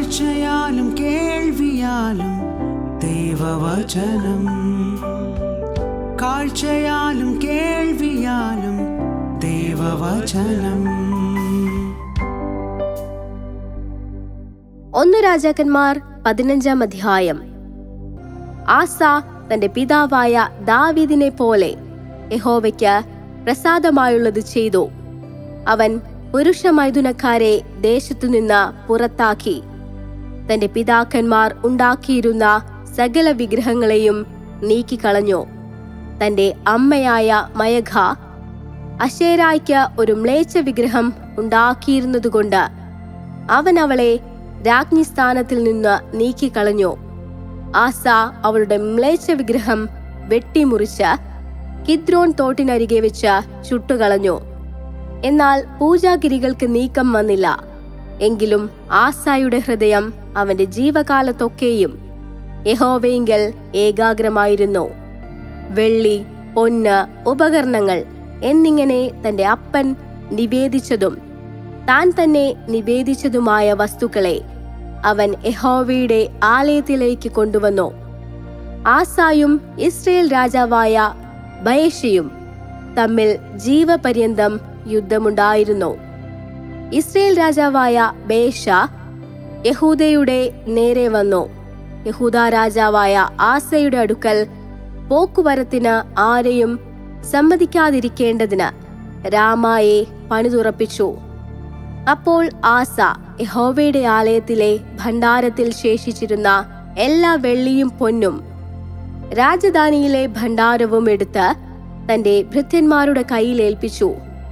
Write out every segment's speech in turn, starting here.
കാഴ്ചയാലും കേൾവിയാലും ദൈവവചനം കാഴ്ചയാലും കേൾവിയാലും ദൈവവചനം ഒന്ന് രാജാക്കന്മാർ പതിനഞ്ചാം അധ്യായം ആസ തന്റെ പിതാവായ ദാവീദിനെ പോലെ യഹോവയ്ക്ക് പ്രസാദമായുള്ളത് ചെയ്തു അവൻ പുരുഷ മൈഥുനക്കാരെ ദേശത്തുനിന്ന് പുറത്താക്കി തന്റെ പിതാക്കന്മാർ ഉണ്ടാക്കിയിരുന്ന സകല വിഗ്രഹങ്ങളെയും നീക്കിക്കളഞ്ഞു തന്റെ അമ്മയായ മയഘ അശേരായ്ക്ക് ഒരു മ്ലേച്ഛ വിഗ്രഹം ഉണ്ടാക്കിയിരുന്നതുകൊണ്ട് അവൻ അവളെ രാജ്ഞി സ്ഥാനത്തിൽ നിന്ന് നീക്കിക്കളഞ്ഞു ആസ അവളുടെ മ്ലേച്ഛ വിഗ്രഹം വെട്ടിമുറിച്ച് കിദ്രോൺ തോട്ടിനരികെ വെച്ച് ചുട്ടുകളഞ്ഞു എന്നാൽ പൂജാഗിരികൾക്ക് നീക്കം വന്നില്ല എങ്കിലും ആസായുടെ ഹൃദയം അവന്റെ ജീവകാലത്തൊക്കെയും യഹോവയെങ്കിൽ ഏകാഗ്രമായിരുന്നു വെള്ളി പൊന്ന് ഉപകരണങ്ങൾ എന്നിങ്ങനെ തന്റെ അപ്പൻ നിവേദിച്ചതും താൻ തന്നെ നിവേദിച്ചതുമായ വസ്തുക്കളെ അവൻ യഹോവയുടെ ആലയത്തിലേക്ക് കൊണ്ടുവന്നു ആസായും ഇസ്രയേൽ രാജാവായ ബയേഷയും തമ്മിൽ ജീവപര്യന്തം യുദ്ധമുണ്ടായിരുന്നു ഇസ്രയേൽ രാജാവായ ബേഷ യഹൂദയുടെ നേരെ വന്നു യഹൂദ രാജാവായ ആസയുടെ അടുക്കൽ പോക്കുവരത്തിന് ആരെയും സമ്മതിക്കാതിരിക്കേണ്ടതിന് രാമായെ പണിതുറപ്പിച്ചു അപ്പോൾ ആസ യഹോവയുടെ ആലയത്തിലെ ഭണ്ഡാരത്തിൽ ശേഷിച്ചിരുന്ന എല്ലാ വെള്ളിയും പൊന്നും രാജധാനിയിലെ ഭണ്ഡാരവും എടുത്ത് തന്റെ ഭൃത്യന്മാരുടെ കയ്യിൽ ഏൽപ്പിച്ചു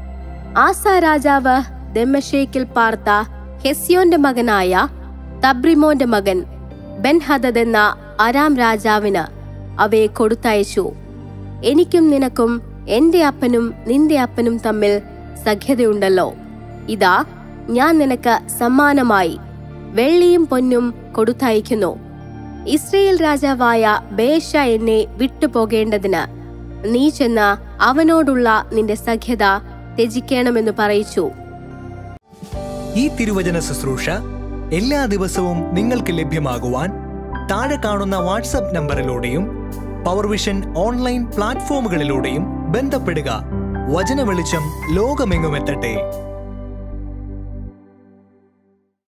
ആസ രാജാവ് ദമ്മഷേക്കിൽ പാർത്ത ഹെസ്യോന്റെ മകനായ തബ്രിമോന്റെ മകൻ ബെൻഹദദ് എന്ന അരാം രാജാവിന് അവയെ കൊടുത്തയച്ചു എനിക്കും നിനക്കും എന്റെ അപ്പനും നിന്റെ അപ്പനും തമ്മിൽ സഖ്യതയുണ്ടല്ലോ ഇതാ ഞാൻ നിനക്ക് സമ്മാനമായി വെള്ളിയും പൊന്നും കൊടുത്തയക്കുന്നു ഇസ്രയേൽ രാജാവായ ബേഷ എന്നെ വിട്ടുപോകേണ്ടതിന് നീ ചെന്ന് അവനോടുള്ള നിന്റെ സഖ്യത ത്യജിക്കണമെന്ന് പറയിച്ചു ഈ തിരുവചന ശുശ്രൂഷ എല്ലാ ദിവസവും നിങ്ങൾക്ക് ലഭ്യമാകുവാൻ താഴെ കാണുന്ന വാട്സപ്പ് നമ്പറിലൂടെയും പവർ വിഷൻ ഓൺലൈൻ പ്ലാറ്റ്ഫോമുകളിലൂടെയും ബന്ധപ്പെടുക വചന വെളിച്ചം ലോകമെങ്ങുമെത്തട്ടെ